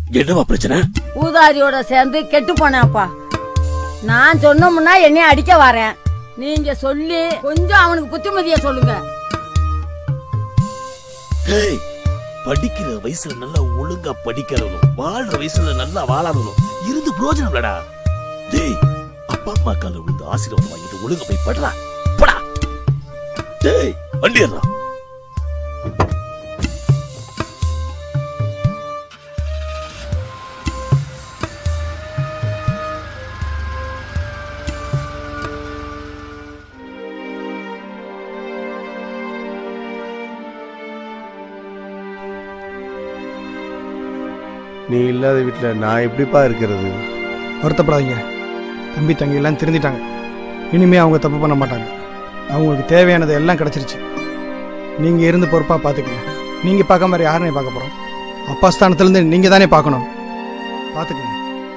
என்னவா பிரச்சனை ஊதாரியோட சேர்ந்து கெட்டு போனேன்ப்பா நான் சொன்னோம்னா என்னைய அடிக்க வரேன் நீங்க சொல்லி கொஞ்சம் அவனுக்கு புத்திமதிய சொல்லுங்க ஏய் படிக்கிற வயசுல நல்லா ஒழுங்கா படிக்கிறவனும் வாழ்ற வயசுல நல்லா வாழறவனும் இருந்து பிரயோஜனம் இல்லடா டேய் அப்பா அம்மா கால விழுந்து ஆசீர்வாதம் வாங்கிட்டு ஒழுங்கா போய் படுறா படா டேய் வண்டி ஏறா நீ இல்லாத வீட்டில் நான் எப்படிப்பா இருக்கிறது வருத்தப்படாதீங்க தம்பி தங்கி எல்லாம் திருந்திட்டாங்க இனிமே அவங்க தப்பு பண்ண மாட்டாங்க அவங்களுக்கு தேவையானது எல்லாம் கிடைச்சிருச்சு நீங்க இருந்து பொறுப்பா பாத்துக்கங்க நீங்க பார்க்க மாதிரி யாருனே பார்க்க போறோம் அப்பா ஸ்தானத்திலிருந்து நீங்க தானே பார்க்கணும் பாத்துக்கங்க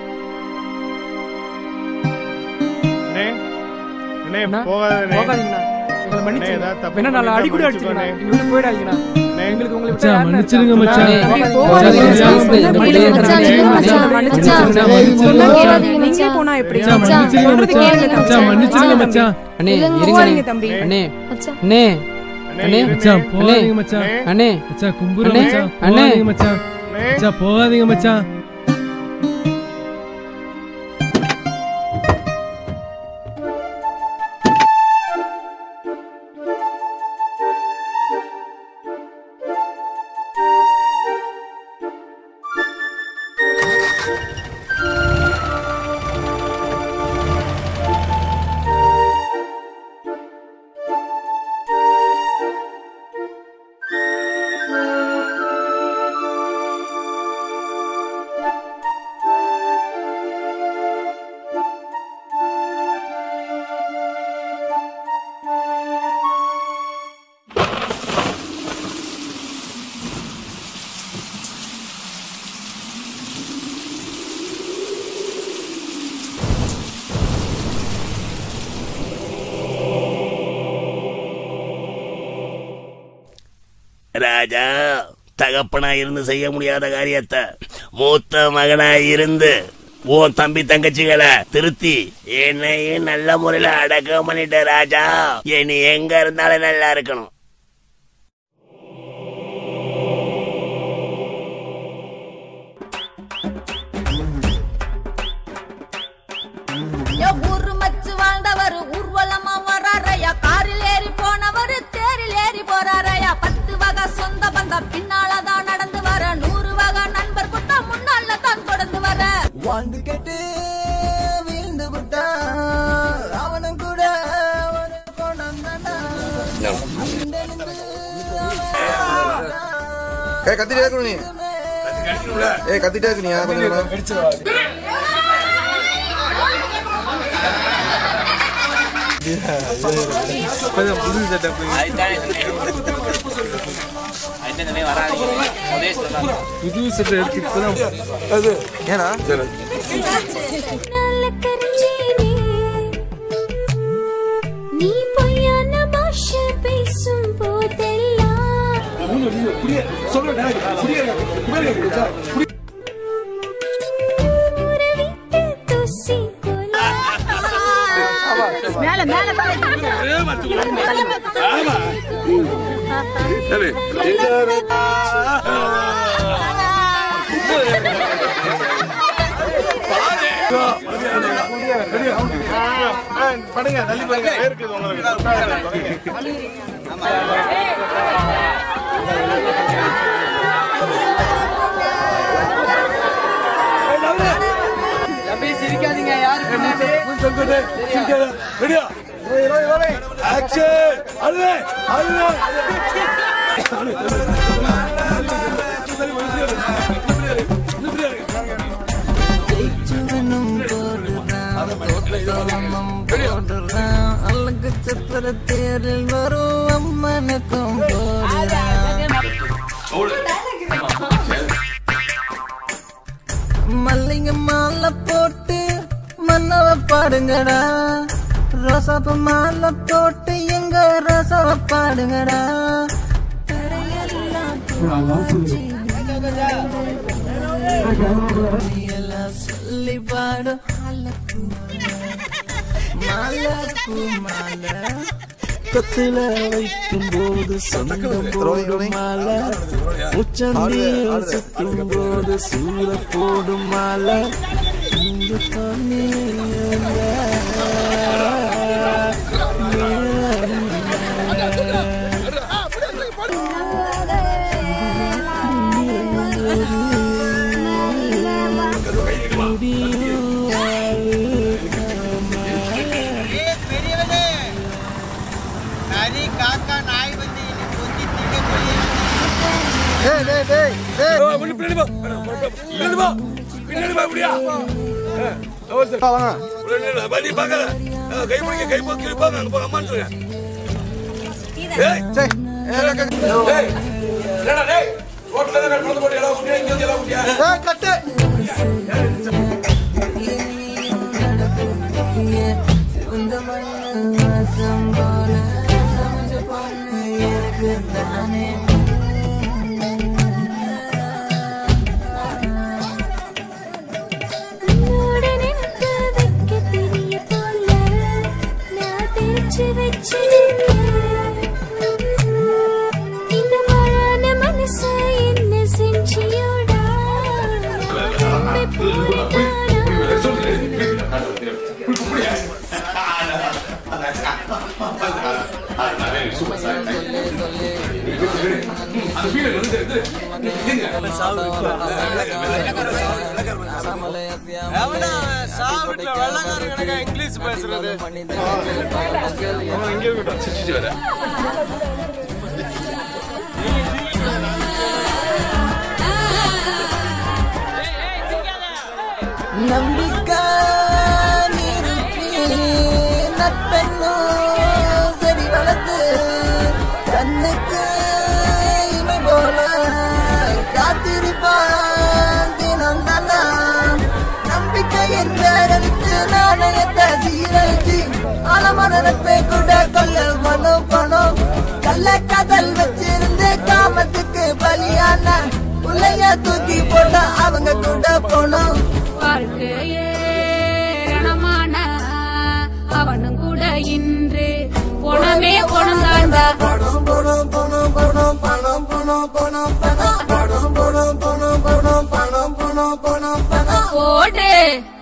போகாதே போகாதீங்கண்ணா எங்களை அண்ணே, மன்னிச்சு ஏதாவது தப்பு வேணா நாலு அடி கூட பண்ணிட்டா அடிச்சுக்கண்ணா இங்க விட்டு போயிடாதீங்கண்ணா எங்களுக்கு உங்களை விட்டு மச்சான், யாருண்ணா மன்னிச்சிடுங்க இருக்கா? மச்சான். தம்பி, போகாதீங்க, போகாதீங்க. மச்சான். மச்சான், மச்சான், மன்னிச்சிடுங்க. மச்சான். நீங்களே போனா எப்படி மச்சான், மன்னிச்சிடுங்க மச்சான். மச்சான், மன்னிச்சிடுங்க மச்சான். அண்ணே இல்லைங்க, இருங்க போகாதீங்க தம்பி. அண்ணே அண்ணே அண்ணே மச்சான், போகாதீங்க மச்சான். அண்ணே மச்சான், கும்புறேன் அண்ணே, மச்சான். அண்ணே. போகாதீங்க மச்சான். மச்சான், போகாதீங்க மச்சான் ராஜா தகப்பனா இருந்து செய்ய முடியாத காரியத்தை மூத்த மகனா இருந்து உன் தம்பி தங்கச்சிகளை திருத்தி என்னையும் நல்ல முறையில அடக்கம் பண்ணிட்ட ராஜா இனி எங்க இருந்தாலும் நல்லா இருக்கணும் ஊரு மச்சு வாழ்ந்தவர் ஊர்வலமா வராரையா காரில் ஏறி போனவர் தேரில் ஏறி போறாரையா பத்து வகை சொந்த பந்தம் பின்னாலதான் நடந்து வர நூறு வகை நண்பர் கூட்டம் முன்னால தான் தொடர்ந்து வர வாழ்ந்து கேட்டு வீழ்ந்து விட்டா அவனும் கூட ஒரு கோணம் தானா. ஏய் கத்திட்டே இருக்கணும் நீ ஏய் கத்திட்டே இருக்கு நீ கொஞ்சம் நேரம். புது சட்டை எடுத்து இப்பதான் அது ஏனா நீ பொய்யான பாஷ பேசும் போதெல்லாம் ஊரை விட்டு தூசி மேல மேல படுங்க தள்ளி படுங்க இருக்குது உங்களுக்கு தம்பி சிரிக்காதீங்க யாருக்கு ரெடியா ஆக்ஷன் அழுவே அழுவே ஜெயிச்சுவனும் போடுறான் தோட்டமும் போடுறான் அழகு சப்பர தேரில் வரும் அம்மனுக்கும் போடுறான் மல்லிகை மாலை போட்டு மன்னவ பாடுங்கடா ரோசாப்பு மாலை போட்டு எங்க ரோசாவ பாடுங்கடா தரையெல்லாம் பூச்சி எல்லாம் சொல்லி பாடும் மாலை பூ மாலை கத்தில வைக்கும் போது சொந்தம் போடும் மாலை உச்சந்தியில் சுத்தும் போது சூழ போடும் மாலை இங்கு தானே பெரியவனே நரி காக்கா நாய் வந்து என்னை கொத்தி திங்க சொல்லி டேய் டேய் டேய் டேய் பின்னாடி போ பின்னாடி போ பின்னாடி போ இப்படியா வாங்க வண்டி பார்க்காத கை பிடிக்க கை போக்கு இருப்பாங்க அங்க போங்க அம்மான்னு சொல்லுங்க ஏய் சரி ஏய் என்னடா டேய் ரோட்ல தான் நடந்து போட்டு எல்லாம் குட்டியா இங்க வந்து எல்லாம் குட்டியா ஏய் கட்டு இந்த மண்ணு வாசம் போல சமைச்ச பொண்ணு எனக்கு தானே உன்னோட நினைக்க வைக்க தெரிய போல நான் தெரிச்சு வச்சிருக்கேன் இந்த மழான மனச என்ன செஞ்சியோடா நான் திரும்பி போறேன் எவனா அவன் சாப்பிட்டுல வெள்ளக்கார கணக்கா இங்கிலீஷ் பேசுறது நம்பிக்கை நிறுத்தி நட்பெண்ணோ செடி வளர்த்து கண்ணுக்கு இமை போல காத்திருப்பான் தினம் தானா நம்பிக்கை என்ற எழுத்து நாணயத்தை சீரழிச்சு ஆழமான நட்பை கூட கொல்ல மனம் பணம் கள்ள காதல் வச்சிருந்து காமத்துக்கு பலியான உள்ளைய தூக்கி போட்ட அவங்க கூட போனோம் வாழ்க்கையே ரணமான அவனும் கூட இன்று போனமே போனந்தாண்டா பணம் பணம் பணம் பணம் பணம் பணம் பணம் பணம் பணம் பணம் பணம் பணம் பணம் பணம் பணம் பணம் போடு